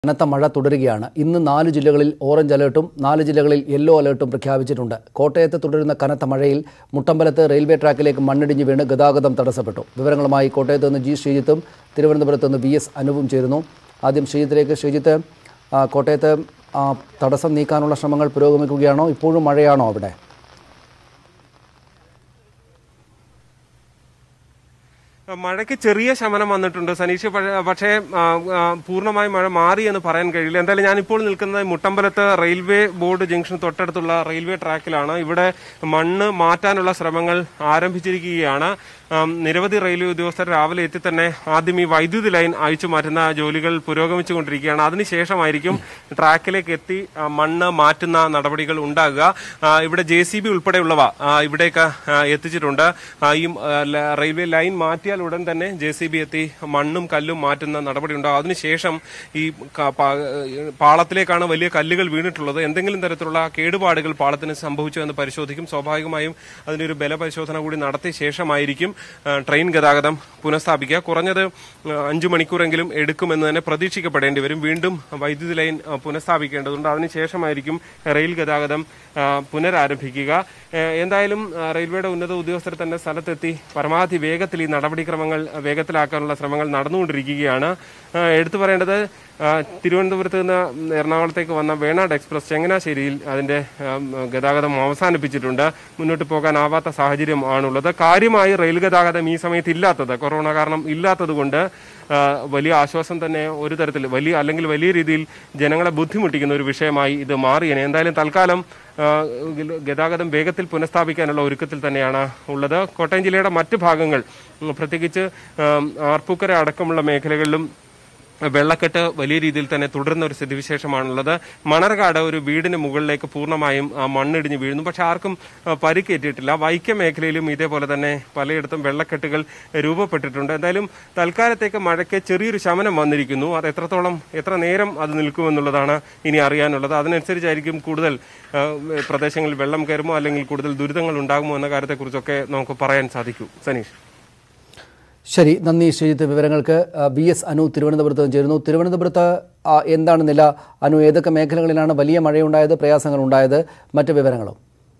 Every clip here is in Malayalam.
കനത്ത മഴ തുടരുകയാണ് ഇന്ന് നാല് ജില്ലകളിൽ ഓറഞ്ച് അലേർട്ടും നാല് ജില്ലകളിൽ യെല്ലോ അലേർട്ടും പ്രഖ്യാപിച്ചിട്ടുണ്ട് കോട്ടയത്ത് തുടരുന്ന കനത്ത മഴയിൽ മുട്ടമ്പലത്ത് റെയിൽവേ ട്രാക്കിലേക്ക് മണ്ണിടിഞ്ഞ് വീണ് ഗതാഗതം തടസ്സപ്പെട്ടു വിവരങ്ങളുമായി കോട്ടയത്ത് നിന്ന് ജി ശ്രീജിത്തും തിരുവനന്തപുരത്ത് നിന്ന് വി എസ് അനുവും ചേരുന്നു ആദ്യം ശ്രീജിത്തിലേക്ക് ശ്രീജിത്ത് ആ, കോട്ടയത്ത് ആ, തടസ്സം നീക്കാനുള്ള ശ്രമങ്ങൾ പുരോഗമിക്കുകയാണോ ഇപ്പോഴും മഴയാണോ അവിടെ മഴയ്ക്ക് ചെറിയ ശമനം വന്നിട്ടുണ്ട് സനീഷ് പഴ- പക്ഷേ ആ, ആ, പൂർണ്ണമായി മഴ മാറി എന്ന് പറയാൻ കഴിയില്ല എന്തായാലും ഞാനിപ്പോൾ നിൽക്കുന്നത് മുട്ടമ്പലത്ത് റെയിൽവേ ബോർഡ് ജംഗ്ഷൻ തൊട്ടടുത്തുള്ള റെയിൽവേ ട്രാക്കിലാണ് ഇവിടെ മണ്ണ് മാറ്റാനുള്ള ശ്രമങ്ങൾ ആരംഭിച്ചിരിക്കുകയാണ് ആം, നിരവധി റെയിൽവേ ഉദ്യോഗസ്ഥർ രാവിലെ എത്തി തന്നെ ആദ്യം ഈ വൈദ്യുതി ലൈൻ അയച്ചു മാറ്റുന്ന ജോലികൾ പുരോഗമിച്ചുകൊണ്ടിരിക്കുകയാണ് അതിനുശേഷമായിരിക്കും ട്രാക്കിലേക്ക് എത്തി ആ, മണ്ണ് മാറ്റുന്ന നടപടികൾ ഉണ്ടാകുക ആ, ഇവിടെ ജെ സി ബി ഉൾപ്പെടെയുള്ളവ ആ, ഇവിടേക്ക് ആ, എത്തിച്ചിട്ടുണ്ട് ആ, ഈ ആ, ല- റെയിൽവേ ലൈൻ മാറ്റിയാൽ ഉടൻ തന്നെ ജെ സി ബി എത്തി മണ്ണും കല്ലും മാറ്റുന്ന നടപടി ഉണ്ടാകും അതിനുശേഷം ഈ ക- പാ- പാളത്തിലേക്കാണ് വലിയ കല്ലുകൾ വീണിട്ടുള്ളത് എന്തെങ്കിലും തരത്തിലുള്ള കേടുപാടുകൾ പാളത്തിന് സംഭവിച്ചു എന്ന് പരിശോധിക്കും സ്വാഭാവികമായും അതിന്റെ ഒരു ബലപരിശോധന കൂടി നടത്തിയ ശേഷമായിരിക്കും ആ, ട്രെയിൻ ഗതാഗതം പുനഃസ്ഥാപിക്കുക കുറഞ്ഞത് ആ, അഞ്ചു മണിക്കൂറെങ്കിലും എടുക്കുമെന്ന് തന്നെ പ്രതീക്ഷിക്കപ്പെടേണ്ടി വരും വീണ്ടും വൈദ്യുതി ലൈൻ ആ, പുനഃസ്ഥാപിക്കേണ്ടതുണ്ട് അതിനുശേഷമായിരിക്കും റെയിൽ ഗതാഗതം ആ, പുനരാരംഭിക്കുക ഏ, എന്തായാലും ആ, റെയിൽവേയുടെ ഉന്നത ഉദ്യോഗസ്ഥർ തന്നെ സ്ഥലത്തെത്തി പരമാവധി വേഗത്തിൽ ഈ നടപടിക്രമങ്ങൾ വേഗത്തിലാക്കാനുള്ള ശ്രമങ്ങൾ നടന്നുകൊണ്ടിരിക്കുകയാണ് ആ, എടുത്തു പറയേണ്ടത് ആ, തിരുവനന്തപുരത്ത് നിന്ന് എറണാകുളത്തേക്ക് വന്ന വേണാട് എക്സ്പ്രസ് ചങ്ങനാശ്ശേരിയിൽ അതിന്റെ ആം, ഗതാഗതം അവസാനിപ്പിച്ചിട്ടുണ്ട് മുന്നോട്ട് പോകാനാവാത്ത സാഹചര്യം ആണുള്ളത് കാര്യമായി റെയിൽ ഗതാഗതം ഈ സമയത്ത് ഇല്ലാത്തത് കൊറോണ കാരണം ഇല്ലാത്തത് കൊണ്ട് ആ, വലിയ ആശ്വാസം തന്നെ ഒരു തരത്തിൽ വലിയ അല്ലെങ്കിൽ വലിയ രീതിയിൽ ജനങ്ങളെ ബുദ്ധിമുട്ടിക്കുന്ന ഒരു വിഷയമായി ഇത് മാറിയേനെ എന്തായാലും തൽക്കാലം ആ, ഗതാഗതം വേഗത്തിൽ പുനഃസ്ഥാപിക്കാനുള്ള ഒരുക്കത്തിൽ തന്നെയാണ് ഉള്ളത് കോട്ടയം ജില്ലയുടെ മറ്റ് ഭാഗങ്ങൾ ഉം, പ്രത്യേകിച്ച് ആം, ആർപ്പൂക്കര അടക്കമുള്ള മേഖലകളിലും വെള്ളക്കെട്ട് വലിയ രീതിയിൽ തന്നെ തുടരുന്ന ഒരു സ്ഥിതിവിശേഷമാണുള്ളത് മണർകാട് ഒരു വീടിന് മുകളിലേക്ക് പൂർണ്ണമായും ആ, മണ്ണിടിഞ്ഞ് വീഴുന്നു പക്ഷെ ആർക്കും ആ, പരിക്കേറ്റിട്ടില്ല വൈക്കം മേഖലയിലും ഇതേപോലെ തന്നെ പലയിടത്തും വെള്ളക്കെട്ടുകൾ രൂപപ്പെട്ടിട്ടുണ്ട് എന്തായാലും തൽക്കാലത്തേക്ക് മഴയ്ക്ക് ചെറിയൊരു ശമനം വന്നിരിക്കുന്നു അത് എത്രത്തോളം എത്ര നേരം അത് നിൽക്കുമെന്നുള്ളതാണ് ഇനി അറിയാനുള്ളത് അതിനനുസരിച്ചായിരിക്കും കൂടുതൽ ആ, പ്രദേശങ്ങളിൽ വെള്ളം കയറുമോ അല്ലെങ്കിൽ കൂടുതൽ ദുരിതങ്ങൾ ഉണ്ടാകുമോ എന്ന കാര്യത്തെക്കുറിച്ചൊക്കെ നമുക്ക് പറയാൻ സാധിക്കൂ സനീഷ് ശരി നന്ദി ശ്രീജിത്ത് വിവരങ്ങൾക്ക് ആ, വി എസ് അനു തിരുവനന്തപുരത്ത് നിന്ന് ചേരുന്നു തിരുവനന്തപുരത്ത് ആ, എന്താണ് നില അനു ഏതൊക്കെ മേഖലകളിലാണ് വലിയ മഴയുണ്ടായത് പ്രയാസങ്ങൾ ഉണ്ടായത് മറ്റ് വിവരങ്ങളും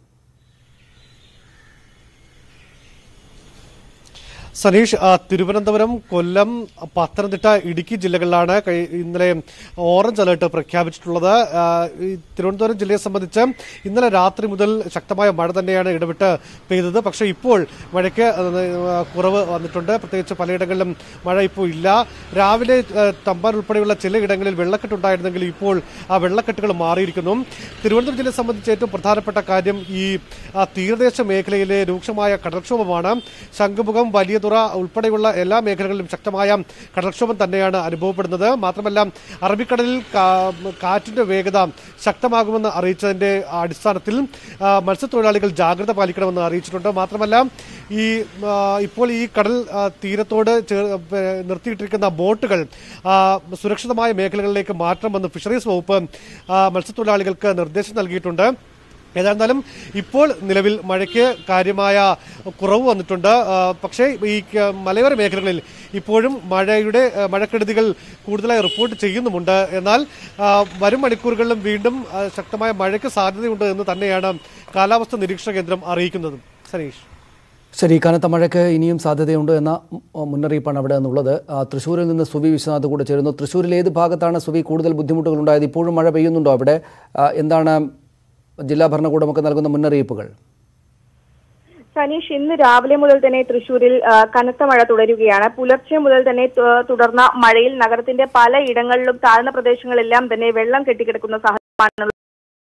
സനീഷ് ആ, തിരുവനന്തപുരം കൊല്ലം പത്തനംതിട്ട ഇടുക്കി ജില്ലകളിലാണ് കഴി- ഇന്നലെ ഓറഞ്ച് അലേർട്ട് പ്രഖ്യാപിച്ചിട്ടുള്ളത് ആ, ഈ തിരുവനന്തപുരം ജില്ലയെ സംബന്ധിച്ച് ഇന്നലെ രാത്രി മുതൽ ശക്തമായ മഴ തന്നെയാണ് ഇടവിട്ട് പെയ്തത് പക്ഷേ ഇപ്പോൾ മഴയ്ക്ക് ആ, കുറവ് വന്നിട്ടുണ്ട് പ്രത്യേകിച്ച് പലയിടങ്ങളിലും മഴ ഇപ്പോൾ ഇല്ല രാവിലെ ആ, തമ്പാൻ ഉൾപ്പെടെയുള്ള ചിലയിടങ്ങളിൽ വെള്ളക്കെട്ടുണ്ടായിരുന്നെങ്കിൽ ഇപ്പോൾ ആ വെള്ളക്കെട്ടുകൾ മാറിയിരിക്കുന്നു തിരുവനന്തപുരം ജില്ലയെ സംബന്ധിച്ച് ഏറ്റവും പ്രധാനപ്പെട്ട കാര്യം ഈ ആ, തീരദേശ മേഖലയിലെ രൂക്ഷമായ കടൽക്ഷോഭമാണ് ശംഖുമുഖം വലിയതുറ ഉൾപ്പെടെയുള്ള എല്ലാ മേഖലകളിലും ശക്തമായ കടൽക്ഷോഭം തന്നെയാണ് അനുഭവപ്പെടുന്നത് മാത്രമല്ല അറബിക്കടലിൽ കാ- കാറ്റിന്റെ വേഗത ശക്തമാകുമെന്ന് അറിയിച്ചതിന്റെ അടിസ്ഥാനത്തിൽ ആ, മത്സ്യത്തൊഴിലാളികൾ ജാഗ്രത പാലിക്കണമെന്ന് അറിയിച്ചിട്ടുണ്ട് മാത്രമല്ല ഈ ആ, ഇപ്പോൾ ഈ കടൽ ആ, തീരത്തോട് ചേർ- ഏ, നിർത്തിയിട്ടിരിക്കുന്ന ബോട്ടുകൾ ആ, സുരക്ഷിതമായ മേഖലകളിലേക്ക് മാറ്റണമെന്ന് ഫിഷറീസ് വകുപ്പ് ആ, മത്സ്യത്തൊഴിലാളികൾക്ക് നിർദ്ദേശം നൽകിയിട്ടുണ്ട് ഏതായിരുന്നാലും ഇപ്പോൾ നിലവിൽ മഴയ്ക്ക് കാര്യമായ കുറവ് വന്നിട്ടുണ്ട് ആ, പക്ഷേ ഈ ക- മലയോര മേഖലകളിൽ ഇപ്പോഴും മഴയുടെ ആ, മഴക്കെടുതികൾ കൂടുതലായി റിപ്പോർട്ട് ചെയ്യുന്നുമുണ്ട് എന്നാൽ ആ, വരും മണിക്കൂറുകളിലും വീണ്ടും ആ, ശക്തമായ മഴയ്ക്ക് സാധ്യതയുണ്ട് എന്ന് തന്നെയാണ് കാലാവസ്ഥാ നിരീക്ഷണ കേന്ദ്രം അറിയിക്കുന്നത് സനീഷ് ശരി കനത്ത മഴയ്ക്ക് ഇനിയും സാധ്യതയുണ്ട് എന്ന ഉം, മുന്നറിയിപ്പാണ് അവിടെ നിന്നുള്ളത് ആ, തൃശ്ശൂരിൽ നിന്ന് സുവി വിശ്വനാഥ് കൂടെ ചേരുന്നു തൃശ്ശൂരിൽ ഏത് ഭാഗത്താണ് സുവി കൂടുതൽ ബുദ്ധിമുട്ടുകൾ ഉണ്ടായത് ഇപ്പോഴും മഴ പെയ്യുന്നുണ്ടോ അവിടെ ആ, എന്താണ് ജില്ലാ ഭരണകൂടമൊക്കെ നൽകുന്ന മുന്നറിയിപ്പുകൾ സനീഷ് ഇന്ന് രാവിലെ മുതൽ തന്നെ തൃശൂരിൽ ആ, കനത്ത മഴ തുടരുകയാണ് പുലർച്ചെ മുതൽ തന്നെ തു- തുടർന്ന മഴയിൽ നഗരത്തിന്റെ പല ഇടങ്ങളിലും താഴ്ന്ന പ്രദേശങ്ങളെല്ലാം തന്നെ വെള്ളം കെട്ടിക്കിടക്കുന്ന സാഹചര്യമാണ്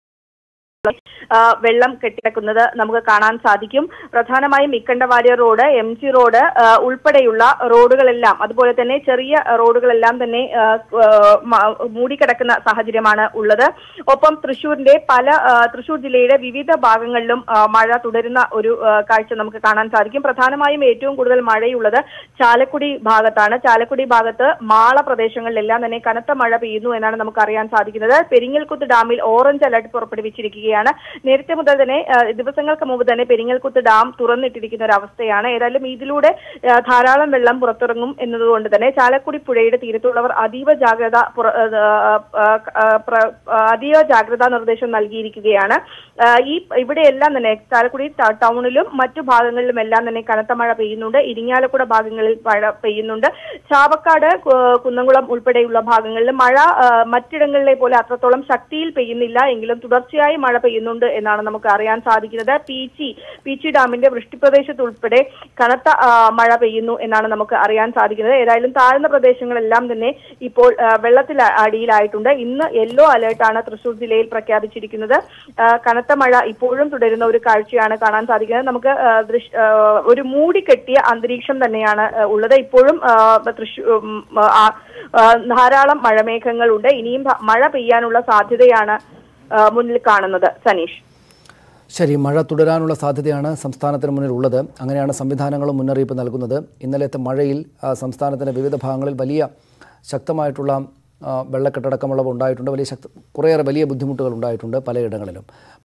ആ, വെള്ളം കെട്ടിക്കിടക്കുന്നത് നമുക്ക് കാണാൻ സാധിക്കും പ്രധാനമായും Ikkandavarrier road M G road ആ, ഉൾപ്പെടെയുള്ള റോഡുകളെല്ലാം അതുപോലെ തന്നെ ചെറിയ റോഡുകളെല്ലാം തന്നെ ആ, ആ, മ- മൂടിക്കിടക്കുന്ന സാഹചര്യമാണ് ഉള്ളത് ഒപ്പം തൃശൂരിന്റെ പല ആ, തൃശൂർ ജില്ലയുടെ വിവിധ ഭാഗങ്ങളിലും ആ, മഴ തുടരുന്ന ഒരു ആ, കാഴ്ച നമുക്ക് കാണാൻ സാധിക്കും പ്രധാനമായും ഏറ്റവും കൂടുതൽ മഴയുള്ളത് ചാലക്കുടി ഭാഗത്താണ് ചാലക്കുടി ഭാഗത്ത് മാള പ്രദേശങ്ങളിലെല്ലാം തന്നെ കനത്ത മഴ പെയ്യുന്നു എന്നാണ് നമുക്ക് അറിയാൻ സാധിക്കുന്നത് പെരിങ്ങൽകുത്ത് ഡാമിൽ ഓറഞ്ച് അലർട്ട് പുറപ്പെടുവിച്ചിരിക്കുകയാണ് തുടരുകയാണ് നേരത്തെ മുതൽ തന്നെ ആ, ദിവസങ്ങൾക്ക് മുമ്പ് തന്നെ പെരിങ്ങൽകുത്ത് ഡാം തുറന്നിട്ടിരിക്കുന്ന ഒരു അവസ്ഥയാണ് ഏതായാലും ഇതിലൂടെ ആ, ധാരാളം വെള്ളം പുറത്തിറങ്ങും എന്നതുകൊണ്ട് തന്നെ ചാലക്കുടി പുഴയുടെ തീരത്തുള്ളവർ അതീവ ജാഗ്രത പുറ- ആ, ആ, ആ, പ്ര- ആ, അതീവ ജാഗ്രതാ നിർദ്ദേശം നൽകിയിരിക്കുകയാണ് ആ, ഈ ഇവിടെയെല്ലാം തന്നെ ചാലക്കുടി ട- ടൗണിലും മറ്റു ഭാഗങ്ങളിലും എല്ലാം തന്നെ കനത്ത മഴ പെയ്യുന്നുണ്ട് ഇരിങ്ങാലക്കുട ഭാഗങ്ങളിൽ മഴ പെയ്യുന്നുണ്ട് ചാവക്കാട് കു- കുന്നംകുളം ഉൾപ്പെടെയുള്ള ഭാഗങ്ങളിൽ മഴ ആ, മറ്റിടങ്ങളിലെ പോലെ അത്രത്തോളം ശക്തിയിൽ പെയ്യുന്നില്ല എങ്കിലും തുടർച്ചയായി മഴ പെയ്യുന്നുണ്ട് എന്നാണ് നമുക്ക് അറിയാൻ സാധിക്കുന്നത് പീച്ചി പീച്ചി ഡാമിന്റെ വൃഷ്ടിപ്രദേശത്ത് ഉൾപ്പെടെ കനത്ത ആ, മഴ പെയ്യുന്നു എന്നാണ് നമുക്ക് അറിയാൻ സാധിക്കുന്നത് ഏതായാലും താഴ്ന്ന പ്രദേശങ്ങളെല്ലാം തന്നെ ഇപ്പോൾ ആ, വെള്ളത്തിൽ അടിയിലായിട്ടുണ്ട് ഇന്ന് യെല്ലോ അലേർട്ടാണ് തൃശൂർ ജില്ലയിൽ പ്രഖ്യാപിച്ചിരിക്കുന്നത് ആ, കനത്ത മഴ ഇപ്പോഴും തുടരുന്ന ഒരു കാഴ്ചയാണ് കാണാൻ സാധിക്കുന്നത് നമുക്ക് ആ, ദൃശ്- ആ, ഒരു മൂടിക്കെട്ടിയ അന്തരീക്ഷം തന്നെയാണ് ആ, ഉള്ളത് ഇപ്പോഴും തൃശൂർ ധാരാളം മഴമേഘങ്ങളുണ്ട് ഇനിയും ഭ- മഴ പെയ്യാനുള്ള സാധ്യതയാണ് ആ, മുന്നിൽ കാണുന്നത് സനീഷ് ശരി മഴ തുടരാനുള്ള സാധ്യതയാണ് സംസ്ഥാനത്തിന് മുന്നിൽ ഉള്ളത് അങ്ങനെയാണ് സംവിധാനങ്ങളും മുന്നറിയിപ്പ് നൽകുന്നത് ഇന്നലത്തെ മഴയിൽ ആ, സംസ്ഥാനത്തിന്റെ വിവിധ ഭാഗങ്ങളിൽ വലിയ ശക്തമായിട്ടുള്ള ആ, വെള്ളക്കെട്ടടക്കമുള്ളവ ഉണ്ടായിട്ടുണ്ട് വലിയ ശക്ത കുറേയേറെ വലിയ ബുദ്ധിമുട്ടുകൾ ഉണ്ടായിട്ടുണ്ട് പലയിടങ്ങളിലും